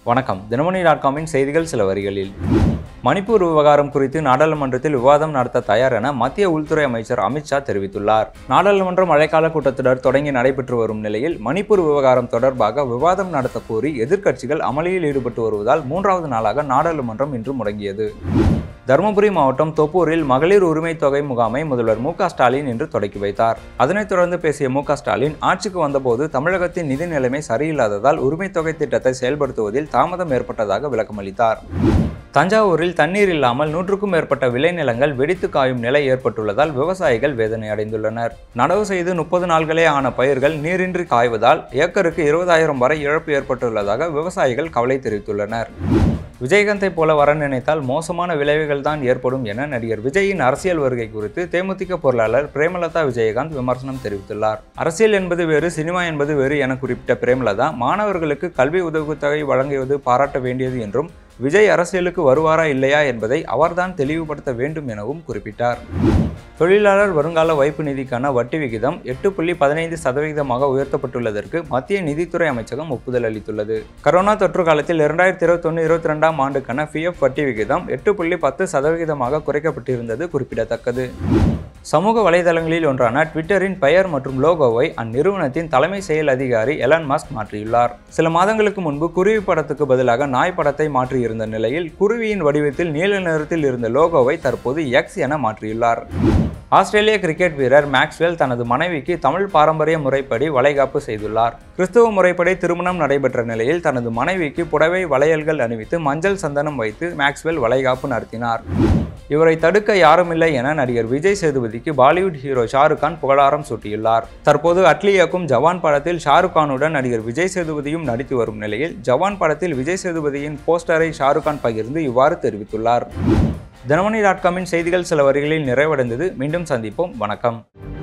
வணக்கம் தினமணி டாட் காமின் செய்திகள் சில வரிகளில் மணிப்பூர் விவகாரம் குறித்து நாடாளுமன்றத்தில் விவாதம் நடத்த தயார் என மத்திய உள்துறை அமைச்சர் அமித்ஷா தெரிவித்துள்ளார் நாடாளுமன்ற மழைக்கால கூட்டத்தொடர் தொடங்கி நடைபெற்று வரும் நிலையில் மணிப்பூர் விவகாரம் தொடர்பாக விவாதம் நடத்த கோரி எதிர்க்கட்சிகள் அமளியில் ஈடுபட்டு வருவதால் மூன்றாவது நாளாக நாடாளுமன்றம் இன்று முடங்கியது தருமபுரி மாவட்டம் தொப்பூரில் மகளிர் உரிமை தொகை முகாமை முதல்வர் மு க ஸ்டாலின் இன்று தொடக்கி வைத்தார் அதனைத் தொடர்ந்து பேசிய மு க ஸ்டாலின் ஆட்சிக்கு வந்தபோது தமிழகத்தின் நிதி நிலைமை சரியில்லாததால் உரிமை தொகை திட்டத்தை செயல்படுத்துவதில் தாமதம் ஏற்பட்டதாக விளக்கமளித்தார் தஞ்சாவூரில் தண்ணீர் இல்லாமல் நூற்றுக்கும் மேற்பட்ட விளைநிலங்கள் வெடித்து காயும் நிலை ஏற்பட்டுள்ளதால் விவசாயிகள் வேதனை அடைந்துள்ளனர் நடவு செய்து முப்பது நாள்களே ஆன பயிர்கள் நீரின்றி காய்வதால் ஏக்கருக்கு இருபதாயிரம் வரை இழப்பு ஏற்பட்டுள்ளதாக விவசாயிகள் கவலை தெரிவித்துள்ளனர் விஜயகாந்தை போல வர நினைத்தால் மோசமான விளைவுகள் தான் ஏற்படும் என நடிகர் விஜயின் அரசியல் வருகை குறித்து தேமுதிக பொருளாளர் பிரேமலதா விஜயகாந்த் விமர்சனம் தெரிவித்துள்ளார் அரசியல் என்பது வேறு சினிமா என்பது வேறு என குறிப்பிட்ட பிரேமலதா மாணவர்களுக்கு கல்வி உதவித்தொகை வழங்குவது பாராட்ட வேண்டியது என்றும் விஜய் அரசியலுக்கு வருவாரா இல்லையா என்பதை அவர்தான் தெளிவுபடுத்த வேண்டும் எனவும் குறிப்பிட்டார் தொழிலாளர் வருங்கால வைப்பு நிதிக்கான வட்டி விகிதம் எட்டு புள்ளி பதினைந்து சதவிகிதமாக உயர்த்தப்பட்டுள்ளதற்கு மத்திய நிதித்துறை அமைச்சகம் ஒப்புதல் அளித்துள்ளது கரோனா தொற்று காலத்தில் இரண்டாயிரத்தி இருபத்தொன்று இருபத்தி ரெண்டாம் ஆண்டுக்கான பிஎஃப் வட்டி விகிதம் எட்டு புள்ளி பத்து சதவிகிதமாக குறைக்கப்பட்டிருந்தது குறிப்பிடத்தக்கது சமூக வலைதளங்களில் ஒன்றான ட்விட்டரின் பெயர் மற்றும் லோகோவை அந்நிறுவனத்தின் தலைமை செயல் அதிகாரி எலான் மாஸ்க் மாற்றியுள்ளார் சில மாதங்களுக்கு முன்பு குருவி படத்துக்கு பதிலாக நாய் படத்தை மாற்றியிருந்த நிலையில் குருவியின் வடிவத்தில் நீல நிறத்தில் இருந்த லோகோவை தற்போது எக்ஸ் என மாற்றியுள்ளார் ஆஸ்திரேலிய கிரிக்கெட் வீரர் மேக்ஸ்வெல் தனது மனைவிக்கு தமிழ் பாரம்பரிய முறைப்படி வளைகாப்பு செய்துள்ளார் கிறிஸ்துவ முறைப்படி திருமணம் நடைபெற்ற நிலையில் தனது மனைவிக்கு புடவை வளையல்கள் அணிவித்து மஞ்சள் சந்தனம் வைத்து மேக்ஸ்வெல் வளைகாப்பு நடத்தினார் இவரை தடுக்க யாருமில்லை என நடிகர் விஜய் சேதுபதிக்கு பாலிவுட் ஹீரோ ஷாருக் கான் புகழாரம் சூட்டியுள்ளார் தற்போது அட்லி இயக்கும் ஜவான் படத்தில் ஷாருக் கானுடன் நடிகர் விஜய் சேதுபதியும் நடித்து வரும் நிலையில் ஜவான் படத்தில் விஜய் சேதுபதியின் போஸ்டரை ஷாருக் கான் பகிர்ந்து இவ்வாறு தெரிவித்துள்ளார் தினமணி டாட் காமின் செய்திகள் சில வரிகளில் நிறைவடைந்தது மீண்டும் சந்திப்போம் வணக்கம்